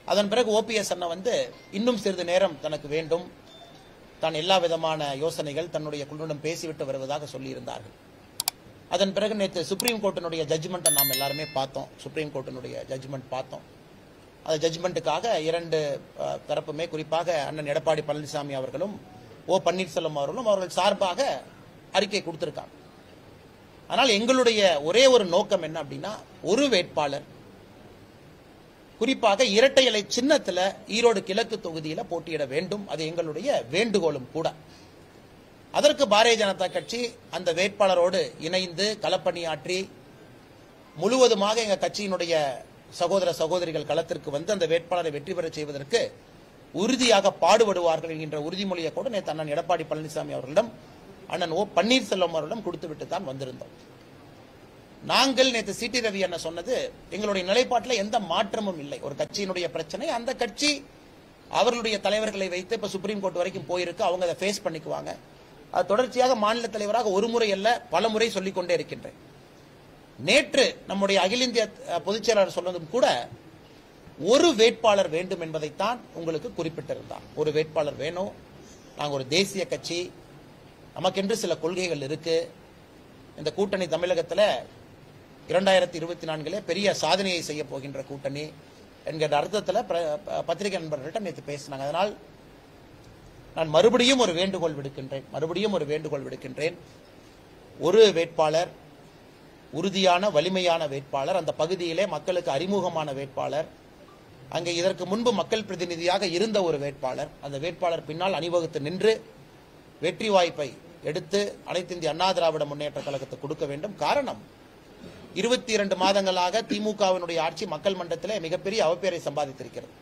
அதன் பிறகு ஓபிஎஸ் அண்ணன் வந்து இன்னும் சிறிது நேரம் தனக்கு வேண்டும் தான் எல்லா விதமான யோசனைகள் தன்னுடைய குழுவிடம் பேசிவிட்டு வருவதாக சொல்லியிருந்தார்கள் அதன் பிறகு நேற்று சுப்ரீம் கோர்ட்டினுடைய ஜட்ஜ்மெண்ட்டை நாம் எல்லாருமே பார்த்தோம் சுப்ரீம் கோர்ட்டினுடைய ஜட்ஜ்மெண்ட் பார்த்தோம் அந்த ஜட்ஜ்மெண்ட்டுக்காக இரண்டு அஹ், தரப்புமே குறிப்பாக அண்ணன் எடப்பாடி பழனிசாமி அவர்களும் ஓ பன்னீர்செல்வம் அவர்களும் அவர்கள் சார்பாக அறிக்கை கொடுத்திருக்காங்க ஆனால் எங்களுடைய ஒரே ஒரு நோக்கம் என்ன அப்படின்னா ஒரு வேட்பாளர் குறிப்பாக இரட்டை இலை சின்னத்துல ஈரோடு கிழக்கு தொகுதியில போட்டியிட வேண்டும் அது எங்களுடைய வேண்டுகோளும் கூட அதற்கு பாரதிய ஜனதா கட்சி அந்த வேட்பாளரோடு இணைந்து களப்பணியாற்றி முழுவதுமாக எங்க கட்சியினுடைய சகோதர சகோதரிகள் களத்திற்கு வந்து அந்த வேட்பாளரை வெற்றி பெறச் செய்வதற்கு உறுதியாக பாடுபடுவார்கள் என்கின்ற உறுதிமொழியை கூட நேற்று அண்ணன் எடப்பாடி பழனிசாமி அவர்களிடம் அண்ணன் ஓ பன்னீர்செல்வம் அவர்களிடம் கொடுத்துவிட்டு தான் வந்திருந்தோம் நாங்கள் நேற்று சிடி ரவி என்ன சொன்னது எங்களுடைய நிலைப்பாட்டில் எந்த மாற்றமும் இல்லை ஒரு கட்சியினுடைய பிரச்சனை அந்த கட்சி அவர்களுடைய தலைவர்களை வைத்து இப்ப சுப்ரீம் கோர்ட் வரைக்கும் போயிருக்கு அவங்க அதை ஃபேஸ் பண்ணிக்குவாங்க அது தொடர்ச்சியாக மாநில தலைவராக ஒரு முறை அல்ல பல முறை சொல்லிக் கொண்டே இருக்கின்றேன் நேற்று நம்முடைய அகில இந்திய அஹ், பொதுச் செயலாளர் சொன்னதும் கூட ஒரு வேட்பாளர் வேண்டும் என்பதைத்தான் உங்களுக்கு குறிப்பிட்டிருந்தார் ஒரு வேட்பாளர் வேணும் நாங்கள் ஒரு தேசிய கட்சி நமக்கென்று சில கொள்கைகள் இருக்கு இந்த கூட்டணி தமிழகத்தில் இரண்டாயிரத்தி இருபத்தி நான்கிலே பெரிய சாதனையை செய்ய போகின்ற கூட்டணி என்கிற அர்த்தத்தில் பிர- பத்திரிகை நண்பர்கள்ட்ட நேற்று பேசினாங்க அதனால் நான் மறுபடியும் ஒரு வேண்டுகோள் விடுக்கின்றேன் மறுபடியும் ஒரு வேண்டுகோள் விடுக்கின்றேன் ஒரு வேட்பாளர் உறுதியான வலிமையான வேட்பாளர் அந்த பகுதியிலே மக்களுக்கு அறிமுகமான வேட்பாளர் அங்கே இதற்கு முன்பு மக்கள் பிரதிநிதியாக இருந்த ஒரு வேட்பாளர் அந்த வேட்பாளர் பின்னால் அணிவகுத்து நின்று வெற்றி வாய்ப்பை எடுத்து அனைத்து இந்திய அண்ணா திராவிட முன்னேற்ற கழகத்துக்கு கொடுக்க வேண்டும் காரணம் இருபத்தி இரண்டு மாதங்களாக திமுகவினுடைய ஆட்சி மக்கள் மன்றத்திலே மிகப்பெரிய அவப்பேரை சம்பாதித்திருக்கிறது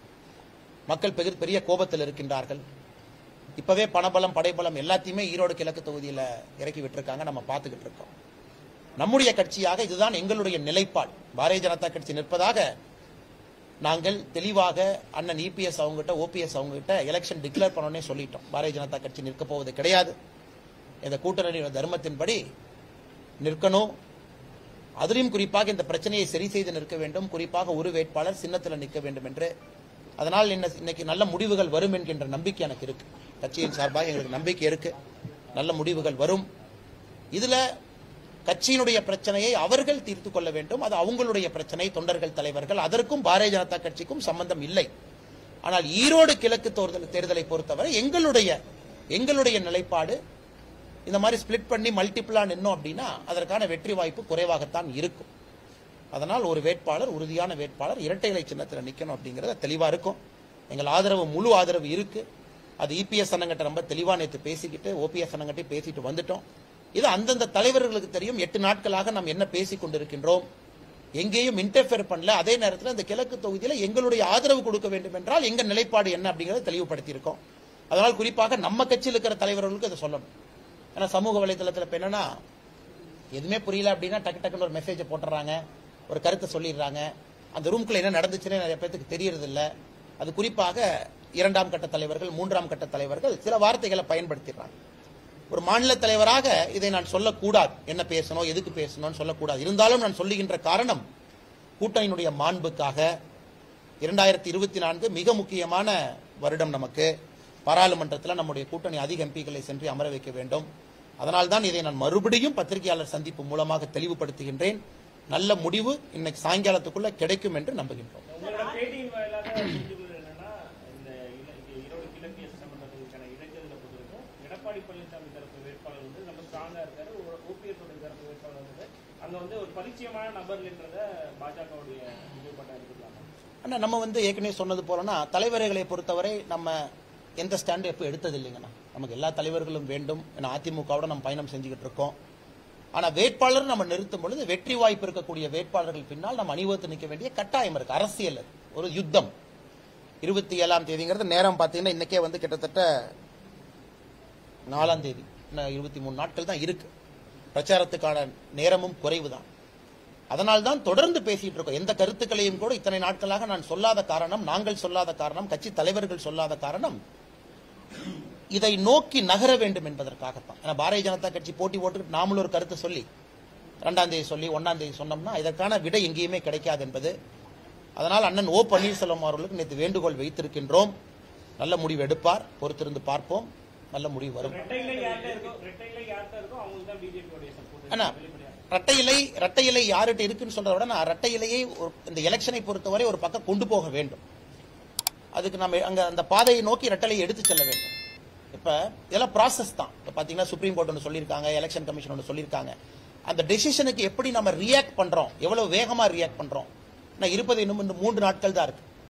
மக்கள் பெரிய- பெரிய கோபத்தில் இருக்கின்றார்கள் இப்பவே பணபலம் படைபலம் எல்லாத்தையுமே ஈரோடு கிழக்கு தொகுதியில இறக்கி விட்டிருக்காங்க நம்ம பார்த்துக்கிட்டு இருக்கோம் நம்முடைய கட்சியாக இதுதான் எங்களுடைய நிலைப்பாடு பாரதிய ஜனதா கட்சி நிற்பதாக நாங்கள் தெளிவாக அண்ணன் இபிஎஸ் அவங்ககிட்ட ஓபிஎஸ் அவங்ககிட்ட எலெக்ஷன் டிக்ளேர் பண்ணோன்னே சொல்லிட்டோம் பாரதிய ஜனதா கட்சி நிற்க போவது கிடையாது இந்த கூட்டணியின் தர்மத்தின்படி நிற்கணும் அதிலும் குறிப்பாக இந்த பிரச்சனையை சரி செய்து நிற்க வேண்டும் குறிப்பாக ஒரு வேட்பாளர் சின்னத்தில் நிற்க வேண்டும் என்று அதனால் இன்ன- இன்னைக்கு நல்ல முடிவுகள் வரும் என்கின்ற நம்பிக்கை எனக்கு இருக்கு கட்சியின் சார்பாக எங்களுக்கு நம்பிக்கை இருக்கு நல்ல முடிவுகள் வரும் இதுல கட்சியினுடைய பிரச்சனையை அவர்கள் தீர்த்து கொள்ள வேண்டும் அது அவங்களுடைய பிரச்சனை தொண்டர்கள் தலைவர்கள் அதற்கும் பாரதிய ஜனதா கட்சிக்கும் சம்பந்தம் இல்லை ஆனால் ஈரோடு கிழக்கு தேர்தல் தேர்தலை பொறுத்தவரை எங்களுடைய எங்களுடைய நிலைப்பாடு இந்த மாதிரி ஸ்பிளிட் பண்ணி மல்டிபிளா நின்னோம் அப்படின்னா அதற்கான வெற்றி வாய்ப்பு குறைவாகத்தான் இருக்கும் அதனால் ஒரு வேட்பாளர் உறுதியான வேட்பாளர் இரட்டை இலை சின்னத்தில் நிக்கணும் அப்படிங்கறது தெளிவா இருக்கும் எங்கள் ஆதரவு முழு ஆதரவு இருக்கு அது இபிஎஸ் அண்ணங்கிட்ட ரொம்ப தெளிவா நேற்று பேசிக்கிட்டு ஓபிஎஸ் அண்ணங்கிட்ட பேசிட்டு வந்துட்டோம் இது அந்தந்த தலைவர்களுக்கு தெரியும் எட்டு நாட்களாக நாம் என்ன பேசிக் கொண்டிருக்கின்றோம் எங்கேயும் இன்டர்ஃபியர் பண்ணல அதே நேரத்தில் இந்த கிழக்கு தொகுதியில எங்களுடைய ஆதரவு கொடுக்க வேண்டும் என்றால் எங்க நிலைப்பாடு என்ன அப்படிங்கறத தெளிவுபடுத்தி இருக்கோம் அதனால் குறிப்பாக நம்ம கட்சியில் இருக்கிற தலைவர்களுக்கு அதை சொல்லணும் ஏன்னா சமூக வலைதளத்தில் இப்ப என்னன்னா எதுவுமே புரியல அப்படின்னா டக்கு டக்குன்னு ஒரு மெசேஜை போட்டுறாங்க ஒரு கருத்தை சொல்லிடுறாங்க அந்த ரூம்குள்ள என்ன நடந்துச்சுன்னு நிறைய பேத்துக்கு தெரியறது இல்ல அது குறிப்பாக இரண்டாம் கட்ட தலைவர்கள் மூன்றாம் கட்ட தலைவர்கள் சில வார்த்தைகளை பயன்படுத்திடுறாங்க ஒரு மாநில தலைவராக இதை நான் சொல்லக்கூடாது என்ன பேசணும் எதுக்கு பேசணும்னு சொல்லக்கூடாது இருந்தாலும் நான் சொல்லுகின்ற காரணம் கூட்டணியினுடைய மாண்புக்காக இரண்டாயிரத்தி இருபத்தி நான்கு மிக முக்கியமான வருடம் நமக்கு பாராளுமன்றத்தில் நம்முடைய கூட்டணி அதிக எம்பிக்களை சென்று அமர வைக்க வேண்டும் அதனால்தான் இதை நான் மறுபடியும் பத்திரிகையாளர் சந்திப்பு மூலமாக தெளிவுபடுத்துகின்றேன் நல்ல முடிவு இன்னைக்கு சாயங்காலத்துக்குள்ள கிடைக்கும் என்று நம்புகின்றோம் உங்களோட பேட்டியின் வாயிலாக புரிஞ்சுக்கிறது என்னன்னா இந்த இல- இந்த ஈரோடு கிழக்கு சம்பந்தப்பட்டதுக்கான இடைத்தேர்தலை பொறுத்தவரைக்கும் எடப்பாடி பழனிசாமி தரப்பு வேட்பாளர் வந்து ரொம்ப ஸ்ட்ராங்கா இருக்காரு ஓபிஎஸ் உடைய தரப்பு வேட்பாளர் வந்து அங்க வந்து ஒரு பரிச்சயமான நபர் என்றத பாஜகவுடைய நிலைப்பாட்டா எடுத்துக்கலாமா ஆனா நம்ம வந்து ஏற்கனவே சொன்னது போலனா தலைவர்களை பொறுத்தவரை நம்ம எந்த ஸ்டாண்டு எப்போ எடுத்தது இல்லைங்கண்ணா நமக்கு எல்லா தலைவர்களும் வேண்டும் ஏன்னா அதிமுகவோட நம்ம பயணம் செஞ்சுக்கிட்டு இருக்கோம் ஆனா வேட்பாளர் நம்ம நிறுத்தும் பொழுது வெற்றி வாய்ப்பு இருக்கக்கூடிய வேட்பாளர்கள் பின்னால் நம்ம அணிவகுத்து நிற்க வேண்டிய கட்டாயம் இருக்கு அரசியல் அது. ஒரு யுத்தம் இருபத்தி ஏழாம் தேதிங்கிறது நேரம் பார்த்தீங்கன்னா இன்னைக்கே வந்து கிட்டத்தட்ட நாலாம் தேதி இன்னும் இருபத்தி மூணு நாட்கள் தான் இருக்கு பிரச்சாரத்துக்கான நேரமும் குறைவு தான் அதனால் தான் தொடர்ந்து பேசிட்டு இருக்கோம் எந்த கருத்துக்களையும் கூட இத்தனை நாட்களாக நான் சொல்லாத காரணம் நாங்கள் சொல்லாத காரணம் கட்சி தலைவர்கள் சொல்லாத காரணம் இதை நோக்கி நகர வேண்டும் என்பதற்காகத்தான் ஏன்னா பாரதிய ஜனதா கட்சி போட்டி போட்டு நாமளும் ஒரு கருத்தை சொல்லி ரெண்டாம் தேதி சொல்லி ஒன்னாம் தேதி சொன்னோம்னா இதற்கான விடை எங்கேயுமே கிடைக்காது என்பது அதனால் அண்ணன் ஓ பன்னீர்செல்வம் அவர்களுக்கு நேற்று வேண்டுகோள் வைத்திருக்கின்றோம் நல்ல முடிவு எடுப்பார் பொறுத்திருந்து பார்ப்போம் நல்ல முடிவு வரும் ரெட்டை இலை யார்கிட்ட இருக்கோ ரெட்டை இலை யார்கிட்ட இருக்கோ அவங்களுக்கு தான் பிஜேபியோடைய சப்போர்ட் அண்ணா இரட்டை இலை இரட்டை இலை யார்கிட்ட இருக்குன்னு சொல்றத விட நான் இரட்டை இலையை ஒரு- இந்த எலெக்ஷனை பொறுத்தவரை ஒரு பக்கம் கொண்டு போக வேண்டும் அதுக்கு நம்ம அங்க அந்த பாதையை நோக்கி இரட்டலையை எடுத்து செல்ல வேண்டும் இப்ப இதெல்லாம் ப்ராசஸ் தான் இப்ப பாத்தீங்கன்னா சுப்ரீம் கோர்ட் ஒன்று சொல்லியிருக்காங்க எலெக்ஷன் கமிஷன் ஒன்று சொல்லியிருக்காங்க அந்த டெசிஷனுக்கு எப்படி நம்ம ரியாக்ட் பண்றோம் எவ்வளவு வேகமா ரியாக்ட் பண்றோம் நான் இருப்பது இன்னும் இந்த மூன்று நாட்கள் தான் இருக்கு